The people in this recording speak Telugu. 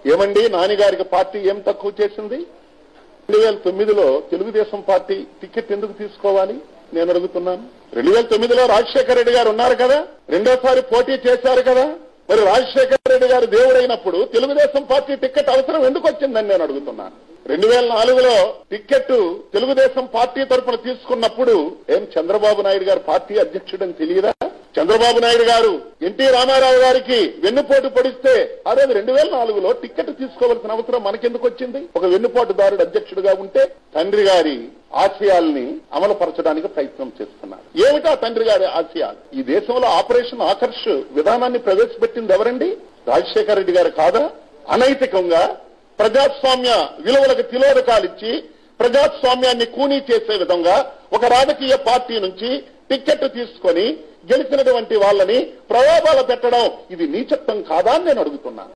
ఏమండి నానిగారికి పార్టీ ఏం తక్కువ చేసింది రెండు వేల తొమ్మిదిలో తెలుగుదేశం పార్టీ టికెట్ ఎందుకు తీసుకోవాలి నేను అడుగుతున్నాను రెండు వేల తొమ్మిదిలో రాజశేఖర రెడ్డి గారు ఉన్నారు కదా రెండోసారి పోటీ చేశారు కదా మరి రాజశేఖర రెడ్డి గారు దేవుడైనప్పుడు తెలుగుదేశం పార్టీ టికెట్ అవసరం ఎందుకు వచ్చిందని నేను అడుగుతున్నాను రెండు వేల నాలుగులో టికెట్ తెలుగుదేశం పార్టీ తరఫున తీసుకున్నప్పుడు ఏం చంద్రబాబు నాయుడు గారు పార్టీ అధ్యక్షుడని తెలియదా చంద్రబాబు నాయుడు గారు ఎన్టీ రామారావు గారికి వెన్నుపోటు పొడిస్తే ఆ రోజు రెండు వేల నాలుగులో టికెట్ తీసుకోవాల్సిన అవసరం మనకెందుకు వచ్చింది ఒక వెన్నుపోటుదారుడు అధ్యక్షుడిగా ఉంటే తండ్రి గారి ఆశయాల్ని అమలు పరచడానికి ప్రయత్నం చేస్తున్నారు ఏమిటా తండ్రి గారి ఆశయాలు ఈ దేశంలో ఆపరేషన్ ఆకర్ష్ విధానాన్ని ప్రవేశపెట్టింది ఎవరండి రాజశేఖర రెడ్డి గారు కాదా అనైతికంగా ప్రజాస్వామ్య విలువలకు తిలోదకాలిచ్చి ప్రజాస్వామ్యాన్ని కూనీ చేసే విధంగా ఒక రాజకీయ పార్టీ నుంచి టికెట్ తీసుకొని గెలిచినటువంటి వాళ్ళని ప్రలోభాలు పెట్టడం ఇది నీచత్వం కాదా అని నేను అడుగుతున్నాను